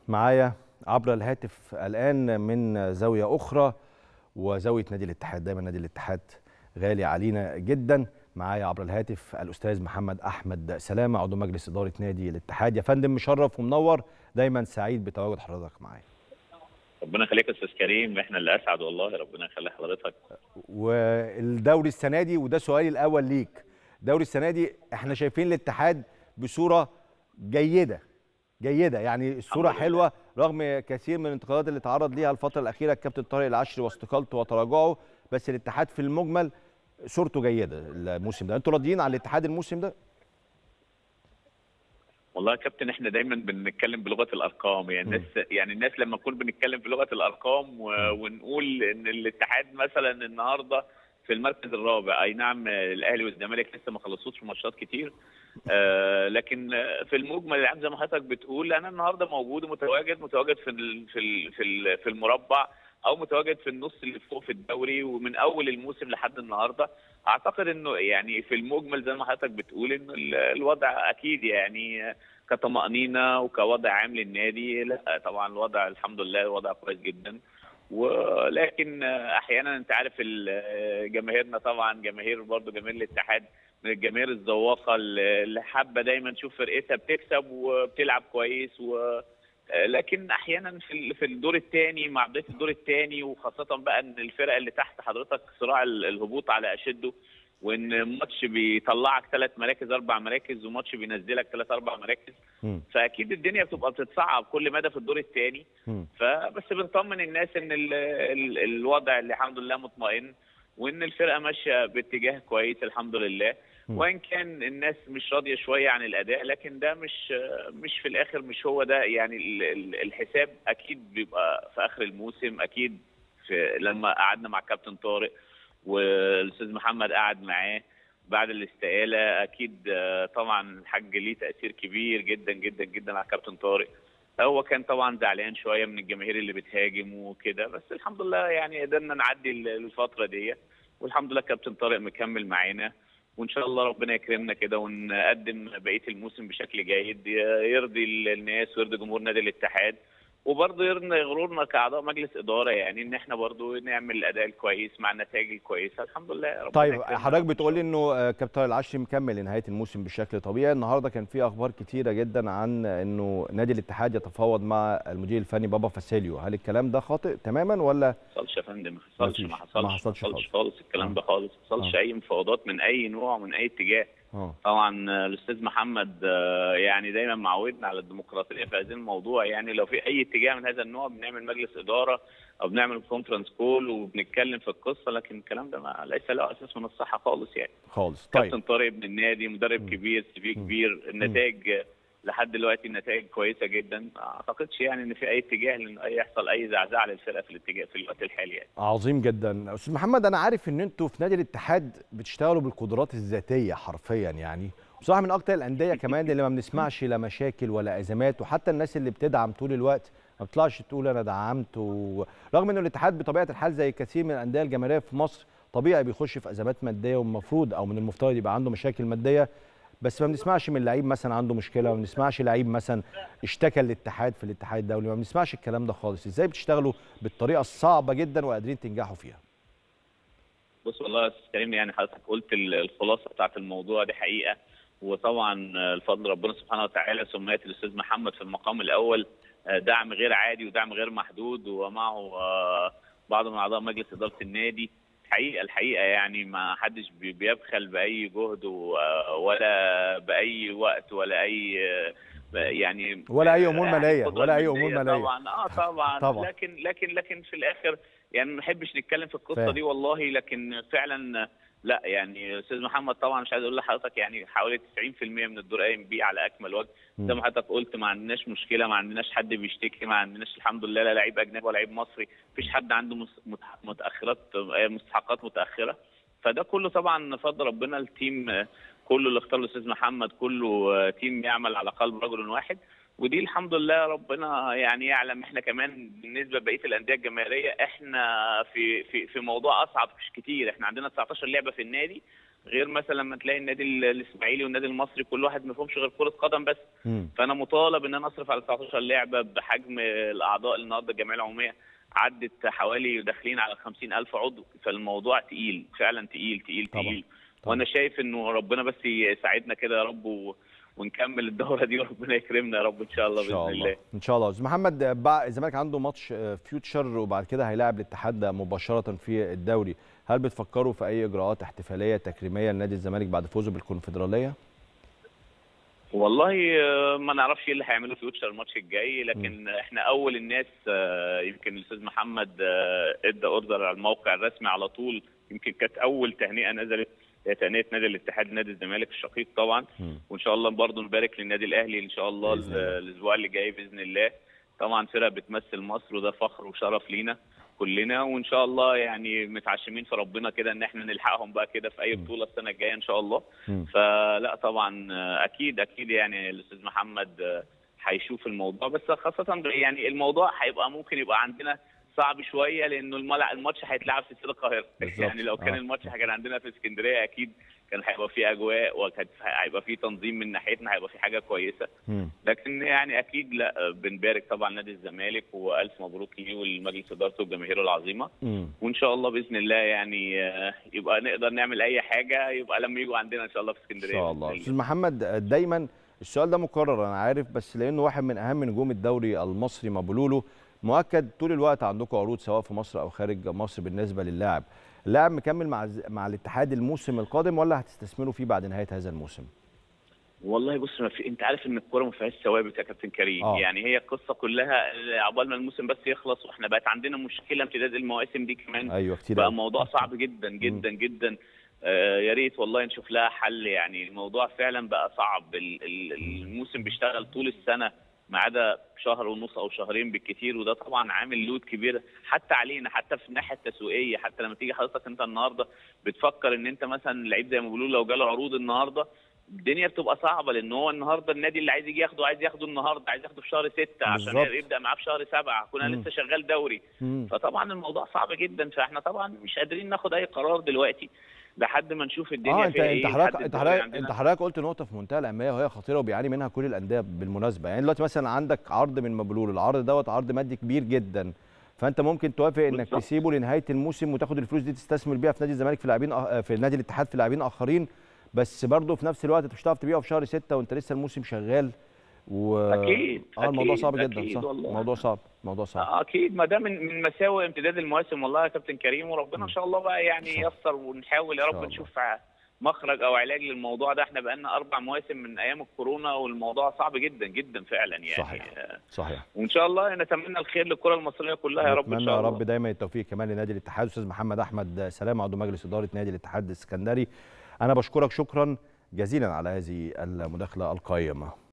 معايا عبر الهاتف الآن من زاوية أخرى وزاوية نادي الاتحاد دايما نادي الاتحاد غالي علينا جدا معايا عبر الهاتف الأستاذ محمد أحمد سلامة عضو مجلس إدارة نادي الاتحاد يا فندم مشرف ومنور دايما سعيد بتواجد حضرتك معايا ربنا يخليك يا استاذ كريم احنا اللي اسعد والله ربنا يخلي حضرتك والدوري السنة دي وده سؤالي الأول ليك دوري السنة دي احنا شايفين الاتحاد بصورة جيدة جيده يعني الصوره حلوه رغم كثير من الانتقادات اللي تعرض ليها الفتره الاخيره الكابتن طارق العشري واستقالته وتراجعه بس الاتحاد في المجمل صورته جيده الموسم ده انتوا راضيين على الاتحاد الموسم ده والله يا كابتن احنا دايما بنتكلم بلغه الارقام يعني الناس يعني الناس لما نكون بنتكلم بلغه الارقام و... ونقول ان الاتحاد مثلا النهارده في المركز الرابع اي نعم الاهلي والزمالك لسه ما خلصوش في ماتشات كتير آه لكن في المجمل العام زي ما حضرتك بتقول انا النهارده موجود ومتواجد متواجد في ال في ال في, ال في المربع او متواجد في النص اللي فوق في الدوري ومن اول الموسم لحد النهارده اعتقد انه يعني في المجمل زي ما حضرتك بتقول انه الوضع اكيد يعني كطمانينه وكوضع عام للنادي لا طبعا الوضع الحمد لله الوضع كويس جدا ولكن احيانا انت عارف جماهيرنا طبعا جماهير برضه جماهير الاتحاد من الجماهير الذواقه اللي حابه دايما تشوف فرقتها بتكسب وبتلعب كويس و لكن احيانا في في الدور الثاني مع بدايه الدور الثاني وخاصه بقى ان الفرق اللي تحت حضرتك صراع الهبوط على اشده وان ماتش بيطلعك ثلاث مراكز اربع مراكز وماتش بينزلك ثلاث اربع مراكز م. فاكيد الدنيا بتبقى بتتصعب كل مدى في الدور الثاني فبس بنطمن الناس ان ال ال الوضع اللي الحمد لله مطمئن وان الفرقه ماشيه باتجاه كويس الحمد لله م. وان كان الناس مش راضيه شويه عن الاداء لكن ده مش مش في الاخر مش هو ده يعني الحساب اكيد بيبقى في اخر الموسم اكيد في لما قعدنا مع كابتن طارق والاستاذ محمد قعد معاه بعد الاستقاله اكيد طبعا الحاج ليه تاثير كبير جدا جدا جدا على كابتن طارق هو كان طبعا زعلان شويه من الجماهير اللي بتهاجم وكده بس الحمد لله يعني قدرنا نعدي الفتره دي والحمد لله كابتن طارق مكمل معانا وان شاء الله ربنا يكرمنا كده ونقدم بقيه الموسم بشكل جيد يرضي الناس ويرضي جمهور نادي الاتحاد وبرضه يرضي غرورنا كاعضاء مجلس اداره يعني ان احنا برضه نعمل الاداء الكويس مع النتائج الكويسه الحمد لله ربنا طيب حضرتك بتقول انه كابتن العشري مكمل لنهايه الموسم بشكل طبيعي النهارده كان في اخبار كتيره جدا عن انه نادي الاتحاد يتفاوض مع المدير الفني بابا فاسيليو هل الكلام ده خاطئ تماما ولا ما حصلش يا فندم ما حصلش ما حصلش ما حصلش خالص, خالص الكلام ده خالص ما حصلش اي مفاوضات من اي نوع من اي اتجاه أوه. طبعا الاستاذ محمد يعني دايما معودنا على الديمقراطيه في هذا الموضوع يعني لو في اي اتجاه من هذا النوع بنعمل مجلس اداره او بنعمل كونفرنس كول وبنتكلم في القصه لكن الكلام ده ما ليس له اساس من الصحه خالص يعني خالص طيب كابتن طارق ابن النادي مدرب م. كبير سي في كبير النتائج لحد دلوقتي النتائج كويسه جدا ما اعتقدش يعني ان في اي اتجاه لان يحصل اي زعزعه للفرقه في الاتجاه في الوقت الحالي يعني. عظيم جدا استاذ محمد انا عارف ان انتوا في نادي الاتحاد بتشتغلوا بالقدرات الذاتيه حرفيا يعني بصراحه من اكتر الانديه كمان اللي ما بنسمعش لا مشاكل ولا ازمات وحتى الناس اللي بتدعم طول الوقت ما بتطلعش تقول انا دعمت و... رغم ان الاتحاد بطبيعه الحال زي كثير من الانديه الجماهيريه في مصر طبيعي بيخش في ازمات ماديه والمفروض او من المفترض يبقى عنده مشاكل ماديه بس ما بنسمعش من لعيب مثلا عنده مشكله ما بنسمعش لعيب مثلا اشتكى الاتحاد في الاتحاد الدولي ما بنسمعش الكلام ده خالص ازاي بتشتغلوا بالطريقه الصعبه جدا وقادرين تنجحوا فيها بص والله يا استاذ كريم يعني حضرتك قلت الخلاصه بتاعت الموضوع دي حقيقه وطبعا الفضل ربنا سبحانه وتعالى ثم ياتي الاستاذ محمد في المقام الاول دعم غير عادي ودعم غير محدود ومعه بعض من اعضاء مجلس اداره النادي الحقيقه الحقيقه يعني ما حدش بيبخل باي جهد ولا باي وقت ولا اي يعني ولا اي امور ماليه ولا اي امور ماليه طبعا اه طبعا, طبعا. لكن لكن لكن في الاخر يعني ما نحبش نتكلم في القصه دي والله لكن فعلا لا يعني استاذ محمد طبعا مش عايز اقول لحضرتك يعني حوالي 90% من الدور قايم بيه على اكمل وجه زي ما حضرتك قلت ما عندناش مشكله ما عندناش حد بيشتكي ما عندناش الحمد لله لا لعيب اجنبي ولا لعيب مصري مفيش حد عنده متاخرات مستحقات متاخره فده كله طبعا فضل ربنا التيم كله اللي اختار الاستاذ محمد كله تيم يعمل على قلب رجل واحد ودي الحمد لله ربنا يعني يعلم احنا كمان بالنسبه لبقيه الانديه الجماهيريه احنا في في في موضوع اصعب كتير احنا عندنا 19 لعبه في النادي غير مثلا لما تلاقي النادي ال- الاسماعيلي والنادي المصري كل واحد ما فيهمش غير كره قدم بس مم. فانا مطالب ان انا اصرف على 19 لعبه بحجم الاعضاء النهارده الجمعيه العموميه عدت حوالي داخلين على 50 الف عضو فالموضوع تقيل فعلا تقيل تقيل طبعاً. تقيل طبعاً. وانا شايف انه ربنا بس يساعدنا كده يا رب و... ونكمل الدوره دي وربنا يكرمنا يا رب ان شاء الله ان شاء باذن الله الله ان شاء الله استاذ محمد آه، بع- الزمالك عنده ماتش آه، فيوتشر وبعد كده هيلاعب الاتحاد مباشره في الدوري هل بتفكروا في اي اجراءات احتفاليه تكريميه لنادي الزمالك بعد فوزه بالكونفدراليه والله آه، ما نعرفش ايه اللي هيعمله فيوتشر الماتش الجاي لكن احنا اول الناس آه، يمكن الاستاذ محمد آه، ادى اوردر على الموقع الرسمي على طول يمكن كانت اول تهنئه نزلت هي تهنئه نادي الاتحاد نادي الزمالك الشقيق طبعا مم. وان شاء الله برضه نبارك للنادي الاهلي ان شاء الله بإذن الله. ال- الاسبوع اللي جاي باذن الله طبعا فرقه بتمثل مصر وده فخر وشرف لينا كلنا وان شاء الله يعني متعشمين في ربنا كده ان احنا نلحقهم بقى كده في اي مم. بطوله السنه الجايه ان شاء الله مم. فلا طبعا آه، اكيد اكيد يعني الاستاذ محمد آه، هيشوف الموضوع بس خاصه ب- يعني الموضوع هيبقى ممكن يبقى عندنا صعب شويه لانه الملع- الماتش هيتلعب في استاد القاهره بالظبط. يعني لو كان آه. الماتش كان عندنا في اسكندريه اكيد كان هيبقى فيه اجواء وكان هيبقى فيه تنظيم من ناحيتنا هيبقى فيه حاجه كويسه مم. لكن يعني اكيد لا آه، بنبارك طبعا نادي الزمالك والف مبروك ليه ولمجلس ادارته والجماهير العظيمه مم. وان شاء الله باذن الله يعني آه، يبقى نقدر نعمل اي حاجه يبقى لما يجوا عندنا ان شاء الله في ان اسكندريه شاء بإذن الله استاذ محمد آه، دايما السؤال ده مكرر انا عارف بس لانه واحد من اهم نجوم الدوري المصري مبولولو مؤكد طول الوقت عندكم عروض سواء في مصر او خارج مصر بالنسبه للاعب اللاعب مكمل مع الز- مع الاتحاد الموسم القادم ولا هتستثمروا فيه بعد نهايه هذا الموسم والله بص ما في انت عارف ان الكوره ما فيهاش ثوابت يا كابتن كريم آه. يعني هي القصه كلها عقبال ما الموسم بس يخلص واحنا بقت عندنا مشكله امتداد المواسم دي كمان ايوه كتير بقى أوي. الموضوع صعب جدا جدا جدا آه يا ريت والله نشوف لها حل يعني الموضوع فعلا بقى صعب ال- ال- الموسم بيشتغل طول السنه ما عدا شهر ونص او شهرين بالكتير وده طبعا عامل لود كبير حتى علينا حتى في الناحيه التسويقيه حتى لما تيجي حضرتك انت النهارده بتفكر ان انت مثلا لعيب زي ما بيقولوا لو جاله عروض النهارده الدنيا بتبقى صعبه لان هو النهارده النادي اللي عايز يجي ياخده عايز ياخده النهارده عايز ياخده في شهر ستة عشان بالظبط. يبدا معاه في شهر سبعة كنا مم. لسه شغال دوري مم. فطبعا الموضوع صعب جدا فاحنا طبعا مش قادرين ناخد اي قرار دلوقتي لحد ما نشوف الدنيا اه انت فيها انت ايه حضرتك لحد انت الدوري حضرتك عندنا. انت حضرتك قلت نقطه في منتهى الاهميه وهي خطيره وبيعاني منها كل الانديه بالمناسبه يعني دلوقتي مثلا عندك عرض من مبلول العرض دوت عرض مادي كبير جدا فانت ممكن توافق انك بالظبط. تسيبه لنهايه الموسم وتاخد الفلوس دي تستثمر بيها في نادي الزمالك في لاعبين أه- في نادي الاتحاد في لاعبين اخرين بس برضه في نفس الوقت انت مش هتعرف تبيعه في شهر ستة وانت لسه الموسم شغال و أكيد، اه الموضوع أكيد، صعب جدا أكيد صح والله. الموضوع صعب الموضوع صعب آه، اكيد ما ده من من مساوئ امتداد المواسم والله يا كابتن كريم وربنا ان شاء الله بقى يعني إن شاء ييسر ونحاول يا إن شاء رب الله. نشوف مخرج او علاج للموضوع ده احنا بقالنا اربع مواسم من ايام الكورونا والموضوع صعب جدا جدا فعلا يعني صحيح. آه، صحيح وان شاء الله نتمنى الخير للكره المصريه كلها يا رب ان نتمنى شاء يا الله رب دايما التوفيق كمان لنادي الاتحاد استاذ محمد احمد سلام عضو مجلس اداره نادي الاتحاد السكندري انا بشكرك شكرا جزيلا على هذه المداخله القيمه